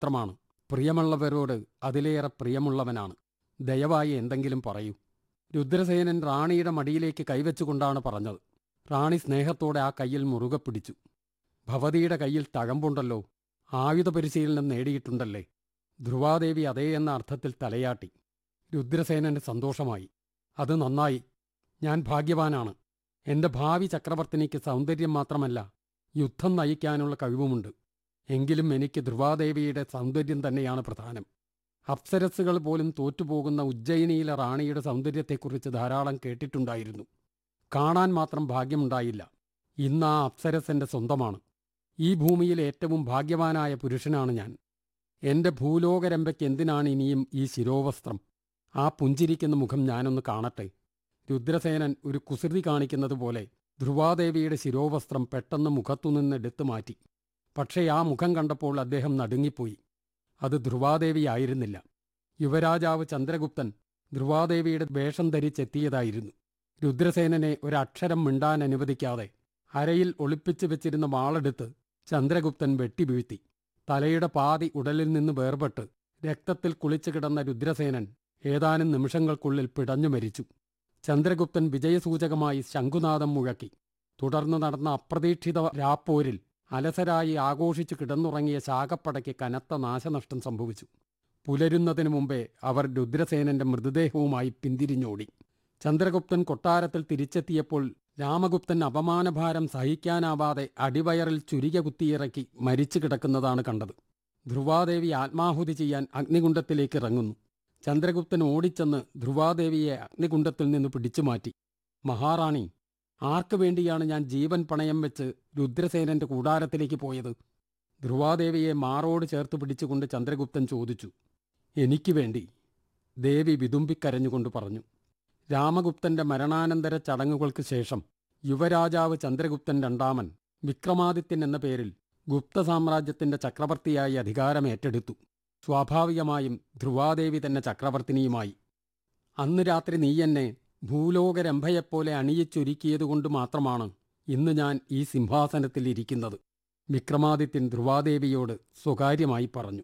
മാത്രമാണ് പ്രിയമുള്ളവരോട് അതിലേറെ പ്രിയമുള്ളവനാണ് ദയവായി എന്തെങ്കിലും പറയൂ രുദ്രസേനൻ റാണിയുടെ മടിയിലേക്ക് കൈവച്ചുകൊണ്ടാണ് പറഞ്ഞത് റാണി സ്നേഹത്തോടെ ആ കയ്യിൽ മുറുകെ പിടിച്ചു ഭവതിയുടെ കയ്യിൽ തഴമ്പുണ്ടല്ലോ ആയുധ പരിശീലനം നേടിയിട്ടുണ്ടല്ലേ ധ്രുവാദേവി അതേ എന്ന അർത്ഥത്തിൽ തലയാട്ടി രുദ്രസേനന് സന്തോഷമായി അത് നന്നായി ഞാൻ ഭാഗ്യവാനാണ് എന്റെ ഭാവി ചക്രവർത്തിനിക്ക് സൗന്ദര്യം മാത്രമല്ല യുദ്ധം നയിക്കാനുള്ള കഴിവുമുണ്ട് എങ്കിലും എനിക്ക് ധ്രുവാദേവിയുടെ സൗന്ദര്യം തന്നെയാണ് പ്രധാനം അപ്സരസ്സുകൾ പോലും തോറ്റുപോകുന്ന ഉജ്ജയിനിയിലെ റാണിയുടെ സൗന്ദര്യത്തെക്കുറിച്ച് ധാരാളം കേട്ടിട്ടുണ്ടായിരുന്നു കാണാൻ മാത്രം ഭാഗ്യമുണ്ടായില്ല ഇന്ന് ആ അപ്സരസ് എന്റെ സ്വന്തമാണ് ഈ ഭൂമിയിലെ ഏറ്റവും ഭാഗ്യവാനായ പുരുഷനാണ് ഞാൻ എന്റെ ഭൂലോകരമ്പയ്ക്ക് എന്തിനാണ് ഇനിയും ഈ ശിരോവസ്ത്രം ആ പുഞ്ചിരിക്കുന്ന മുഖം ഞാനൊന്ന് കാണട്ടെ രുദ്രസേനൻ ഒരു കുസൃതി കാണിക്കുന്നത് പോലെ ധ്രുവാദേവിയുടെ ശിരോവസ്ത്രം പെട്ടെന്ന് മുഖത്തുനിന്ന് എടുത്തു മാറ്റി പക്ഷേ ആ മുഖം കണ്ടപ്പോൾ അദ്ദേഹം നടുങ്ങിപ്പോയി അത് ധ്രുവാദേവിയായിരുന്നില്ല യുവരാജാവ് ചന്ദ്രഗുപ്തൻ ധ്രുവാദേവിയുടെ വേഷം ധരിച്ചെത്തിയതായിരുന്നു രുദ്രസേനനെ ഒരക്ഷരം മിണ്ടാൻ അനുവദിക്കാതെ അരയിൽ ഒളിപ്പിച്ചു വെച്ചിരുന്ന വാളെടുത്ത് ചന്ദ്രഗുപ്തൻ വെട്ടിവീഴ്ത്തി തലയുടെ പാതി ഉടലിൽ നിന്ന് വേർപെട്ട് രക്തത്തിൽ കുളിച്ചു കിടന്ന രുദ്രസേനൻ ഏതാനും നിമിഷങ്ങൾക്കുള്ളിൽ പിടഞ്ഞു മരിച്ചു ചന്ദ്രഗുപ്തൻ വിജയസൂചകമായി ശംഖുനാദം മുഴക്കി തുടർന്ന് നടന്ന അപ്രതീക്ഷിത രാപ്പോരിൽ അലസരായി ആഘോഷിച്ചു കിടന്നുറങ്ങിയ ശാകപ്പടയ്ക്ക് കനത്ത നാശനഷ്ടം സംഭവിച്ചു പുലരുന്നതിനു മുമ്പേ അവർ രുദ്രസേനന്റെ മൃതദേഹവുമായി പിന്തിരിഞ്ഞോടി ചന്ദ്രഗുപ്തൻ കൊട്ടാരത്തിൽ തിരിച്ചെത്തിയപ്പോൾ രാമഗുപ്തൻ അപമാനഭാരം സഹിക്കാനാവാതെ അടിവയറിൽ ചുരിക കുത്തിയിറക്കി മരിച്ചു കിടക്കുന്നതാണ് കണ്ടത് ധ്രുവാദേവി ആത്മാഹുതി ചെയ്യാൻ അഗ്നികുണ്ഡത്തിലേക്ക് ഇറങ്ങുന്നു ചന്ദ്രഗുപ്തൻ ഓടിച്ചെന്ന് ധ്രുവാദേവിയെ അഗ്നികുണ്ഡത്തിൽ നിന്ന് പിടിച്ചുമാറ്റി മഹാറാണി ആർക്കു വേണ്ടിയാണ് ഞാൻ ജീവൻ പണയം വെച്ച് രുദ്രസേനന്റെ കൂടാരത്തിലേക്ക് പോയത് ധ്രുവാദേവിയെ മാറോട് ചേർത്ത് പിടിച്ചുകൊണ്ട് ചന്ദ്രഗുപ്തൻ ചോദിച്ചു എനിക്ക് വേണ്ടി ദേവി വിതുമ്പിക്കരഞ്ഞുകൊണ്ട് പറഞ്ഞു രാമഗുപ്തന്റെ മരണാനന്തര ചടങ്ങുകൾക്ക് ശേഷം യുവരാജാവ് ചന്ദ്രഗുപ്തൻ രണ്ടാമൻ വിക്രമാദിത്യൻ എന്ന പേരിൽ ഗുപ്ത സാമ്രാജ്യത്തിന്റെ ചക്രവർത്തിയായി അധികാരമേറ്റെടുത്തു സ്വാഭാവികമായും ധ്രുവാദേവി തന്നെ ചക്രവർത്തിനിയുമായി അന്ന് രാത്രി നീ എന്നെ ഭൂലോകരംഭയെപ്പോലെ അണിയിച്ചൊരുക്കിയതുകൊണ്ട് മാത്രമാണ് ഇന്ന് ഞാൻ ഈ സിംഹാസനത്തിൽ ഇരിക്കുന്നത് വിക്രമാദിത്യൻ ധ്രുവാദേവിയോട് സ്വകാര്യമായി പറഞ്ഞു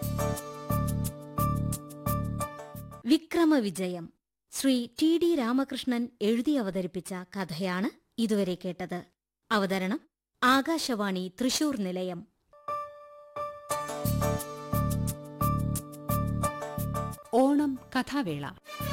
വിക്രമവിജയം ശ്രീ ടി ഡി രാമകൃഷ്ണൻ എഴുതി അവതരിപ്പിച്ച കഥയാണ് ഇതുവരെ കേട്ടത് അവതരണം ആകാശവാണി തൃശൂർ നിലയം ഓണം കഥാവേള